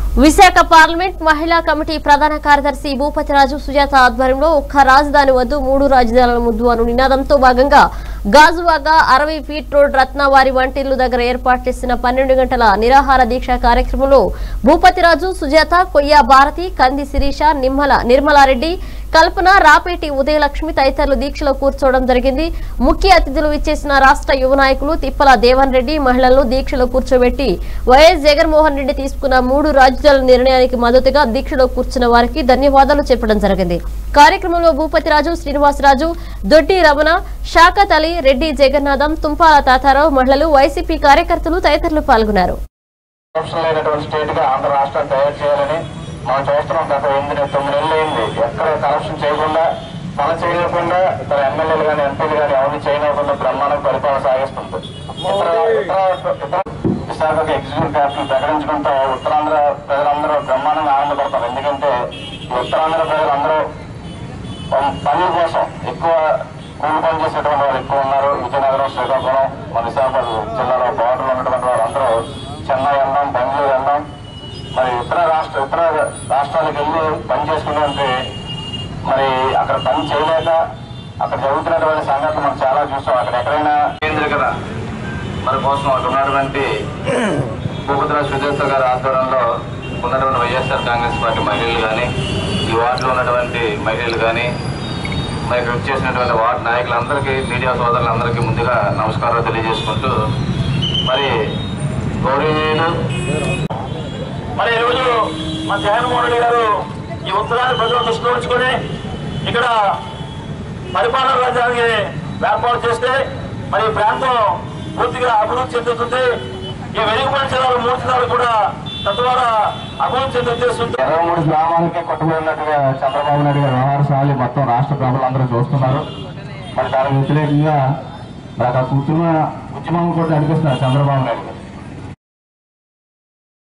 Visakha parliament మహిళా committee ప్రధాన కార్యదర్శి భూపతిరాజు సుజాత ఆధ్వర్యంలో ఒక్క రాజధాని వద్దు మూడు రాజధానుల ముద్దు అను నినాదంతో భాగంగా గాజువాక అరవై ఫీట్ రోడ్ రత్నవారి వంటిల్లు దగ్గర ఏర్పాటు చేసిన పన్నెండు గంటల నిరాహార దీక్ష కార్యక్రమంలో భూపతిరాజు సుజాత కొయ్య భారతి కంది శిరీష నిమ్మల నిర్మలారెడ్డి కల్పన రాపేటి ఉదయలక్ష్మి తదితరులు దీక్షలో కూర్చోవడం జరిగింది ముఖ్య అతిథులు ఇచ్చేసిన రాష్ట్ర యువ నాయకులు తిప్పల దేవన్ రెడ్డి మహిళలను దీక్షలో కూర్చోబెట్టి వైఎస్ జగన్మోహన్ రెడ్డి తీసుకున్న మూడు రాజధానుల నిర్ణయానికి మద్దతుగా దీక్షలో కూర్చున్న వారికి ధన్యవాదాలు చెప్పడం జరిగింది కార్యక్రమంలో భూపతిరాజు శ్రీనివాసరాజు దొడ్డి రమణ షాకత్ అలీ రెడ్డి జగన్నాథం తుంపాల తాతారావు మహిళలు వైసీపీ కార్యకర్తలు తదితరులు పాల్గొన్నారు కరప్షన్ లేనటువంటి స్టేట్ గా ఆంధ్ర రాష్ట్రాన్ని తయారు చేయాలని మనం చూస్తున్నాం గత ఎనిమిది తొమ్మిది నెలలు అయింది ఎక్కడ కరప్షన్ చేయకుండా పని చేయకుండా ఇతర ఎమ్మెల్యేలు కానీ ఎంపీలు కానీ ఎవరిని చేయకుండా బ్రహ్మాండం పరిపాలన సాగిస్తుంది ఇతర ఇతర ఇతర విశాఖకు ఎగ్జిక్యూటివ్ క్యాపిటల్ ప్రకటించడంతో ఉత్తరాంధ్ర ప్రజలందరూ బ్రహ్మాండంగా ఆనందపడతారు ఎందుకంటే ఈ ఉత్తరాంధ్ర ప్రజలందరూ పం- పనుల కోసం ఎక్కువ కూలి పని చేసేటువంటి వారు ఎక్కువ ఉన్నారు విజయనగరం శ్రీకాకుళం మన విశాఖపట్నం జిల్లాలో బార్డర్లో ఉన్నటువంటి వారు అందరూ చెన్నై వెళ్దాం బెంగళూరు వెళ్దాం మరి ఇతర రాష్ట్ర ఇతర రాష్ట్రాలకు వెళ్ళి పని చేసుకున్నటువంటి మరి అక్కడ పని చేయలేక అక్కడ జరుగుతున్నటువంటి సంఘటనలు మనం చాలా చూస్తాం అక్కడ ఎక్కడైనా కేంద్రీకర మరి కోసం అక్కడ ఉన్నటువంటి భూపతిరాజు సుజాత గారి ఆధ్వర్యంలో ఉన్నటువంటి వైఎస్ఆర్ కాంగ్రెస్ పార్టీ మహిళలు కానీ ఈ వార్డులో ఉన్నటువంటి మహిళలు కానీ మరి ఇక్కడ వచ్చేసినటువంటి వార్డు నాయకులందరికీ మీడియా సోదరులందరికీ ముందుగా నమస్కారాలు తెలియజేసుకుంటూ మరి గౌరవనీయులు మరి ఈరోజు మా జగన్మోహన్ రెడ్డి గారు ఈ ఉత్తరాన్ని ప్రజలు దృష్టిలో ఉంచుకొని ఇక్కడ పరిపాలన రాజ్యానికి ఏర్పాటు చేస్తే మరి ఈ ప్రాంతం పూర్తిగా అభివృద్ధి చెందుతుంది ఈ వెలుగుపడి జిల్లాలో మూడు జిల్లాలు కూడా తద్వారా అభివృద్ధి చెందే ఉద్దేశంతో ఇరవై మూడు గ్రామాలకే కొట్టుకున్నట్టుగా చంద్రబాబు నాయుడు గారు వ్యవహార సాలి మొత్తం రాష్ట్ర ప్రజలందరూ చూస్తున్నారు మరి దానికి వ్యతిరేకంగా మరి అక్కడ కూర్చున్న ఉద్యమం కూడా నడిపిస్తున్నారు చంద్రబాబు నాయుడు గారు